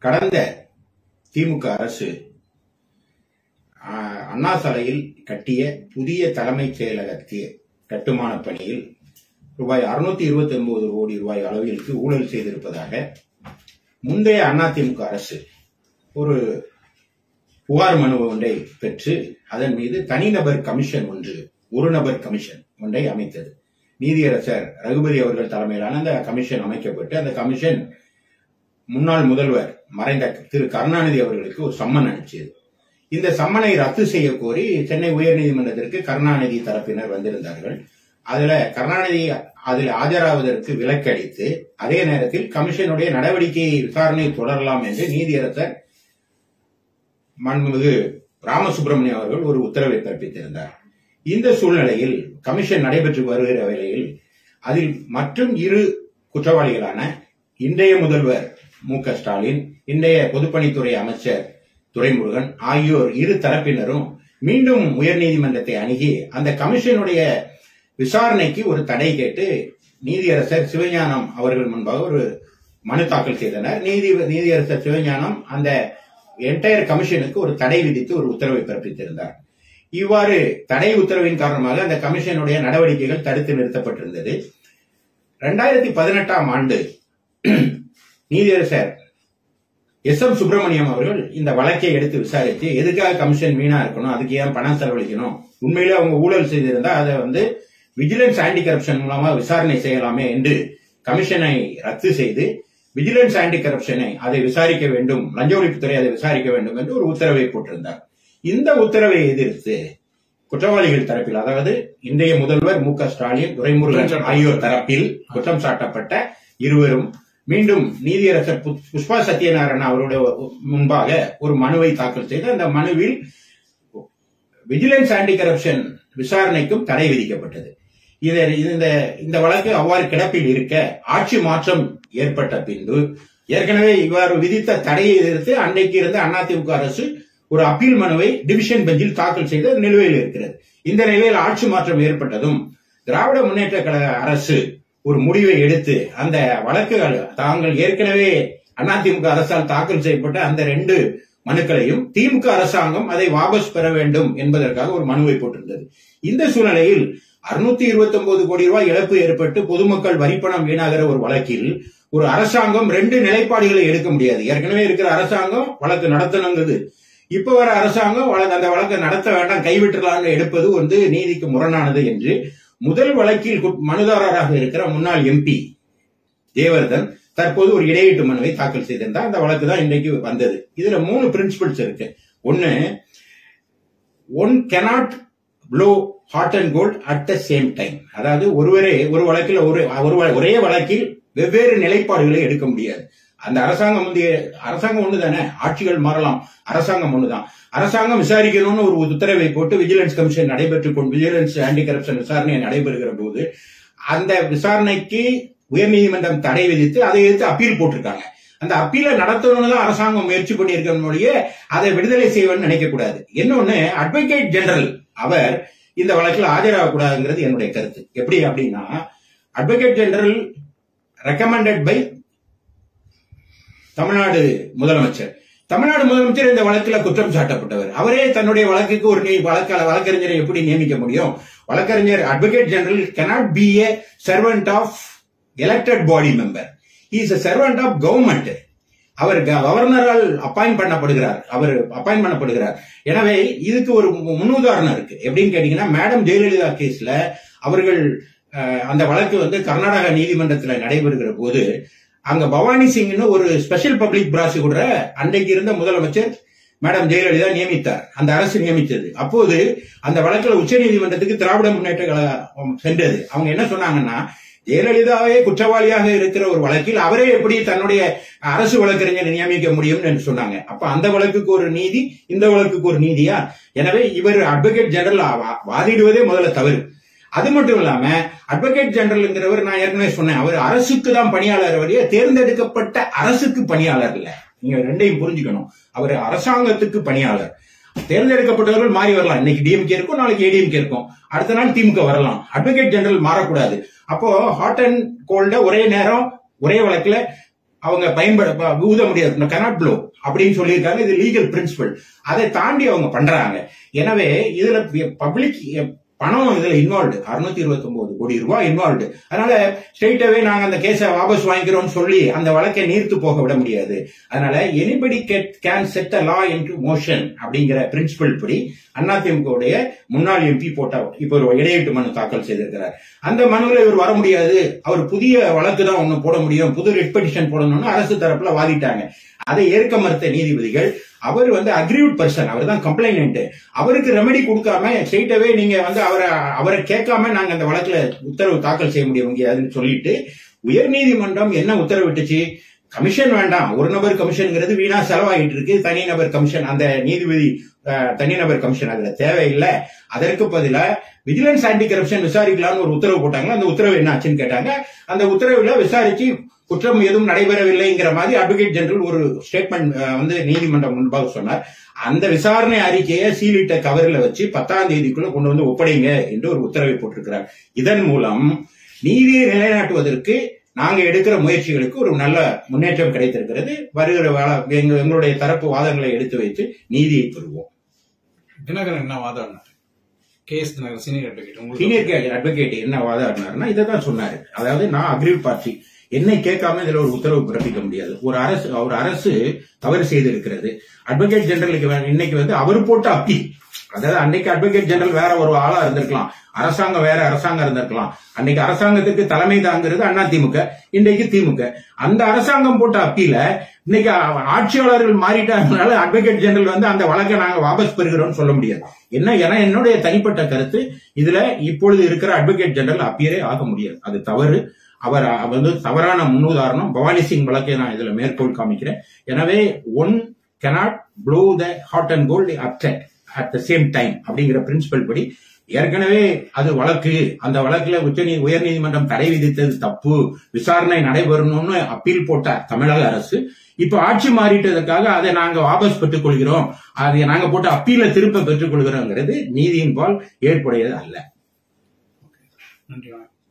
கடந்த திமுக அரசு ஆஹ், அண்ணா சாலையில் கட்டிய புதிய தலைமைச் செயலகத்திய கட்டுமான பணியில் ரூபாய் அறுநூத்தி இருபத்தி ஒன்பது கோடி ரூபாய் அளவிற்கு ஊழல் செய்திருப்பதாக முந்தைய அதிமுக அரசு ஒரு புகார் மனு ஒன்றை பெற்று அதன் மீது தனிநபர் கமிஷன் ஒன்று ஒரு நபர் கமிஷன் ஒன்றை அமைத்தது நீதியரசர் ரகுபதி அவர்கள் தலைமையிலான அந்த கமிஷன் அமைக்கப்பட்டு அந்த கமிஷன் முன்னாள் முதல்வர் மறைந்த திரு கருணாநிதி அவர்களுக்கு ஒரு சம்மன் அனுப்பிச்சது இந்த சம்மனை ரத்து செய்ய கோரி சென்னை உயர்நீதிமன்றத்திற்கு கருணாநிதி தரப்பினர் வந்திருந்தார்கள் அதுல கருணாநிதி அதில் ஆஜராவதற்கு விலக்களித்து அதே நேரத்தில் கமிஷனுடைய நடவடிக்கை விசாரணை தொடரலாம் என்று நீதியரசர் மாண்புமிகு ராமசுப்பிரமணியம் அவர்கள் ஒரு உத்தரவை பிறப்பித்திருந்தார் இந்த சூழ்நிலையில் கமிஷன் நடைபெற்று வருகிற வேளையில் அதில் மற்றும் இரு குற்றவாளிகளான இன்றைய முதல்வர் மு க ஸ்டாலின் இன்றைய பொதுப்பணித்துறை அமைச்சர் துரைமுருகன் ஆகியோர் இரு தரப்பினரும் மீண்டும் உயர்நீதிமன்றத்தை அணுகி அந்த கமிஷனுடைய விசாரணைக்கு ஒரு தடை கேட்டு நீதியரசர் சிவஞானம் அவர்கள் முன்பாக ஒரு மனு தாக்கல் செய்தனர் நீதி நீதியரசர் சிவஞானம் அந்த என்டையர் கமிஷனுக்கு ஒரு தடை விதித்து ஒரு உத்தரவை பிறப்பித்திருந்தார் இவ்வாறு தடை உத்தரவின் காரணமாக அந்த கமிஷனுடைய நடவடிக்கைகள் தடுத்து நிறுத்தப்பட்டிருந்தது ரெண்டாயிரத்தி பதினெட்டாம் ஆண்டு நீதியரசர் எஸ் எம் சுப்பிரமணியம் அவர்கள் இந்த வழக்கை எடுத்து விசாரித்து எதுக்காக கமிஷன் வீணா இருக்கணும் அதுக்கு ஏன் பணம் செலவழிக்கணும் உண்மையிலே அவங்க ஊழல் செய்திருந்தா அதை வந்து விஜிலன்ஸ் ஆன்டி கரப்ஷன் மூலமா விசாரணை செய்யலாமே என்று கமிஷனை ரத்து செய்து விஜிலன்ஸ் ஆன்டி கரப்ஷனை அதை விசாரிக்க வேண்டும் லஞ்ச ஒழிப்புத்துறை அதை விசாரிக்க வேண்டும் என்று ஒரு உத்தரவை போட்டிருந்தார் இந்த உத்தரவை எதிர்த்து குற்றவாளிகள் தரப்பில் அதாவது இன்றைய முதல்வர் மு க ஸ்டாலின் துரைமுருகன் ஆகியோர் தரப்பில் குற்றம் சாட்டப்பட்ட இருவரும் மீண்டும் நீதியரசர் பு- புஷ்பா சத்யநாராயணன் அவருடைய முன்பாக ஒரு மனுவை தாக்கல் செய்து அந்த மனுவில் விஜிலன்ஸ் ஆன்டி கரப்ஷன் விசாரணைக்கும் தடை விதிக்கப்பட்டது இதை இந்த இந்த வழக்கு அவ்வாறு கிடப்பில் இருக்க ஆட்சி மாற்றம் ஏற்பட்ட பின்பு ஏற்கனவே இவ்வாறு விதித்த தடையை எதிர்த்து அன்னைக்கு இருந்த அதிமுக அரசு ஒரு அப்பீல் மனுவை டிவிஷன் பெஞ்சில் தாக்கல் செய்து அது நிலுவையில் இருக்கிறது இந்த நிலையில் ஆட்சி மாற்றம் ஏற்பட்டதும் திராவிட முன்னேற்ற கழக அரசு ஒரு முடிவை எடுத்து அந்த வழக்குகள் தாங்கள் ஏற்கனவே அதிமுக அரசால் தாக்கல் செய்யப்பட்ட அந்த ரெண்டு மனுக்களையும் திமுக அரசாங்கம் அதை வாபஸ் பெற வேண்டும் என்பதற்காக ஒரு மனுவை போட்டிருந்தது இந்த சூழ்நிலையில் அறுநூத்தி இருபத்தி ஒன்பது கோடி ரூபாய் இழப்பு ஏற்பட்டு பொதுமக்கள் வரிப்பணம் வீணாகிற ஒரு வழக்கில் ஒரு அரசாங்கம் ரெண்டு நிலைப்பாடுகளை எடுக்க முடியாது ஏற்கனவே இருக்கிற அரசாங்கம் வழக்கு நடத்தணுங்கிறது இப்ப வர அரசாங்கம் வழக்கு அந்த வழக்கை நடத்த வேண்டாம் கைவிட்டுலான்னு எடுப்பது வந்து நீதிக்கு முரணானது என்று முதல் வழக்கில் கு- மனுதாரராக இருக்கிற முன்னாள் எம்பி தேவர்தன் தற்போது ஒரு இடையீட்டு மனுவை தாக்கல் செய்திருந்தார் அந்த வழக்கு தான் இன்றைக்கு வந்தது இதுல மூணு பிரின்சிபல்ஸ் இருக்கு ஒன்னு one cannot blow hot and cold at the same time அதாவது ஒருவரே ஒரு வழக்கில் ஒரு ஒரு வ- ஒரே வழக்கில் வெவ்வேறு நிலைப்பாடுகளை எடுக்க முடியாது அந்த அரசாங்கம் வந்து அரசாங்கம் ஒண்ணு தானே ஆட்சிகள் மாறலாம் அரசாங்கம் ஒண்ணுதான் அரசாங்கம் விசாரிக்கணும்னு ஒரு உத்தரவை போட்டு விஜிலன்ஸ் கமிஷன் நடைபெற்றுக் கொண்டு விஜிலன்ஸ் ஆன்டி கரப்ஷன் விசாரணை நடைபெறுகிற போது அந்த விசாரணைக்கு உயர்நீதிமன்றம் தடை விதித்து அதை எதிர்த்து அப்பீல் போட்டிருக்காங்க அந்த அப்பீலை நடத்தணும்னு தான் அரசாங்கம் முயற்சி பண்ணியிருக்க மொழிய அதை விடுதலை செய்வேன்னு நினைக்க கூடாது இன்னொன்னு அட்வொகேட் ஜெனரல் அவர் இந்த வழக்கில் ஆஜராகக்கூடாதுங்கிறது என்னுடைய கருத்து எப்படி அப்படின்னா advocate general recommended by Tamil Nadu முதலமைச்சர் தமிழ்நாடு முதலமைச்சர் இந்த வழக்கில் குற்றம் சாட்டப்பட்டவர் அவரே தன்னுடைய வழக்குக்கு ஒரு நீ- வழக்க வழக்கறிஞரை எப்படி நியமிக்க முடியும் வழக்கறிஞர் advocate general cannot be a servant of elected body member is a servant of government அவர் க- கவர்னரால் அப்பாயிண்ட் பண்ணப்படுகிறார் அவர் அப்பாயிண்ட் பண்ணப்படுகிறார் எனவே இதுக்கு ஒரு மு- முன்னுதாரணம் இருக்கு எப்படின்னு கேட்டீங்கன்னா மேடம் ஜெயலலிதா கேஸ்ல அவர்கள் அஹ், அந்த வழக்கு வந்து கர்நாடக நீதிமன்றத்தில் நடைபெறுகிற போது அங்க பவானி சிங்னு ஒரு ஸ்பெஷல் பப்ளிக் ப்ராசிக்யூட்டரை அன்றைக்கு இருந்த முதலமைச்சர் மேடம் ஜெயலலிதா நியமித்தார் அந்த அரசு நியமித்தது அப்போது அந்த வழக்குல உச்சநீதிமன்றத்துக்கு திராவிட முன்னேற்ற கழகம் சென்றது அவங்க என்ன சொன்னாங்கன்னா ஜெயலலிதாவே குற்றவாளியாக இருக்கிற ஒரு வழக்கில் அவரே எப்படி தன்னுடைய அரசு வழக்கறிஞரை நியமிக்க முடியும்னு என்று சொன்னாங்க அப்ப அந்த வழக்குக்கு ஒரு நீதி இந்த வழக்குக்கு ஒரு நீதியா எனவே இவர் அட்வொகேட் ஜெனரல் வா- வாதிடுவதே முதல்ல தவறு அது மட்டும் இல்லாம அட்வொகேட் ஜெனரல்ங்கிறவர் நான் ஏற்கனவே சொன்னேன் அவர் அரசுக்கு தான் பணியாளர் வழிய தேர்ந்தெடுக்கப்பட்ட அரசுக்கு பணியாளர் இல்ல நீங்க ரெண்டையும் புரிஞ்சுக்கணும் அவர் அரசாங்கத்துக்கு பணியாளர் தேர்ந்தெடுக்கப்பட்டவர்கள் மாறி வரலாம் இன்னைக்கு டிஎம்கே இருக்கும் நாளைக்கு ஏடிஎம்கே இருக்கும் அடுத்த நாள் திமுக வரலாம் அட்வொகேட் ஜெனரல் மாறக்கூடாது அப்போ ஹாட் அண்ட் கோல்ட ஒரே நேரம் ஒரே வழக்குல அவங்க பயன்பட ப- ஊத முடியாது கனாட் ப்ளோ அப்படின்னு சொல்லியிருக்காங்க இது லீகல் பிரின்சிபல் அதை தாண்டி அவங்க பண்றாங்க எனவே இதுல பப்ளிக் பணம் இதுல இன்வால்வ்டு அறுநூத்தி இருபத்தி ஒன்பது கோடி ரூபாய் இன்வால்வ்டு அதனால ஸ்ட்ரெயிட்டாவே நாங்க அந்த கேஸை வாபஸ் வாங்கிக்கிறோம் சொல்லி அந்த வழக்கை நீர்த்து போக விட முடியாது அதனால anybody can set a law into motion அப்படிங்கிற பிரின்சிபல் படி அதிமுகவுடைய முன்னாள் எம்பி போட்ட இப்ப ஒரு இடையீட்டு மனு தாக்கல் செய்திருக்கிறார் அந்த மனுவில் இவர் வர முடியாது அவர் புதிய வழக்கு தான் ஒண்ணு போட முடியும் புது ரிட் பெட்டிஷன் போடணும்னு அரசு தரப்புல வாதிட்டாங்க அதை ஏற்க மறுத்த நீதிபதிகள் அவர் வந்து அக்ரிவ்ட் பர்சன் அவர் தான் கம்ப்ளைண்ட் அவருக்கு ரெமெடி கொடுக்காம ஸ்ட்ரெயிட்டாவே நீங்க வந்து அவரை அவரை கேட்காம நாங்க அந்த வழக்குல உத்தரவு தாக்கல் செய்ய முடிய முடியாதுன்னு சொல்லிட்டு உயர்நீதிமன்றம் என்ன உத்தரவிட்டுச்சு கமிஷன் வேண்டாம் ஒரு நபர் கமிஷன்ங்கிறது வீணா செலவாகிட்டு இருக்கு தனிநபர் கமிஷன் அந்த நீதிபதி அஹ், தனிநபர் கமிஷன் அதுல தேவையில்லை அதற்கு பதிலா விஜிலன்ஸ் ஆன்டி கரப்ஷன் விசாரிக்கலாம்னு ஒரு உத்தரவு போட்டாங்க அந்த உத்தரவு என்ன ஆச்சுன்னு கேட்டாங்க அந்த உத்தரவுல விசாரிச்சு குற்றம் எதுவும் நடைபெறவில்லைங்கிற மாதிரி அட்வொகேட் ஜெனரல் ஒரு ஸ்டேட்மெண்ட் வந்து நீதிமன்றம் முன்பாக சொன்னார் அந்த விசாரணை அறிக்கையை சீலிட்ட கவரில் வச்சு பத்தாம் தேதிக்குள்ள கொண்டு வந்து ஒப்படைங்க என்று ஒரு உத்தரவை போட்டிருக்கிறார் இதன் மூலம் நீதியை நிலைநாட்டுவதற்கு நாங்க எடுக்கிற முயற்சிகளுக்கு ஒரு நல்ல முன்னேற்றம் கிடைத்திருக்கிறது வருகிற வாழ- எங்க- எங்களுடைய தரப்பு வாதங்களை எடுத்து வைத்து நீதியை பெறுவோம் தினகரன் என்ன வாதாடினார் K S Dhinakaran senior advocate உங்களுக்கு சீனியர் அட்வொகேட் என்ன வாதாடினாருன்னா இதை தான் சொன்னாரு அதாவது நான் அக்ரிவ் பார்ட்டி என்னை கேட்காம இதுல ஒரு உத்தரவு பிறப்பிக்க முடியாது ஒரு அரசு ஒரு அரசு தவறு செய்திருக்கிறது அட்வொகேட் ஜெனரலுக்கு வே- இன்னைக்கு வந்து அவர் போட்ட அப்பீல் அதாவது அன்னைக்கு அட்வொகேட் ஜெனரல் வேற ஒரு ஆளா இருந்திருக்கலாம் அரசாங்கம் வேற அரசாங்கம் இருந்திருக்கலாம் அன்னைக்கு அரசாங்கத்துக்கு தலைமை தாங்கிறது அண்ணா திமுக இன்றைக்கு திமுக அந்த அரசாங்கம் போட்ட அப்பீல இன்னைக்கு அ- ஆட்சியாளர்கள் மாறிட்டாங்கனால அட்வொகேட் ஜெனரல் வந்து அந்த வழக்கை நாங்க வாபஸ் பெறுகிறோம்னு சொல்ல முடியாது என்ன ஏன்னா என்னுடைய தனிப்பட்ட கருத்து இதுல இப்பொழுது இருக்கிற அட்வொகேட் ஜெனரல் அப்பியரே ஆக முடியாது அது தவறு அவர் அ- வந்து தவறான முன்னுதாரணம் பவானி சிங் வழக்கை நான் இதுல மேற்கோள் காமிக்கிறேன் எனவே one cannot blow the hot and cold upset at the same time அப்படிங்கிற பிரின்சிபல் படி ஏற்கனவே அது வழக்கு அந்த வழக்குல உச்ச நீ உயர்நீதிமன்றம் தடை விதித்தது தப்பு விசாரணை நடைபெறணும்னு அப்பீல் போட்ட தமிழக அரசு இப்ப ஆட்சி மாறிட்டதுக்காக அதை நாங்க வாபஸ் பெற்றுக் கொள்கிறோம் அதை நாங்க போட்ட அப்பீல திருப்ப பெற்றுக் கொள்கிறோங்கிறது நீதியின் பால் ஏற்புடையது அல்ல நன்றி வணக்கம்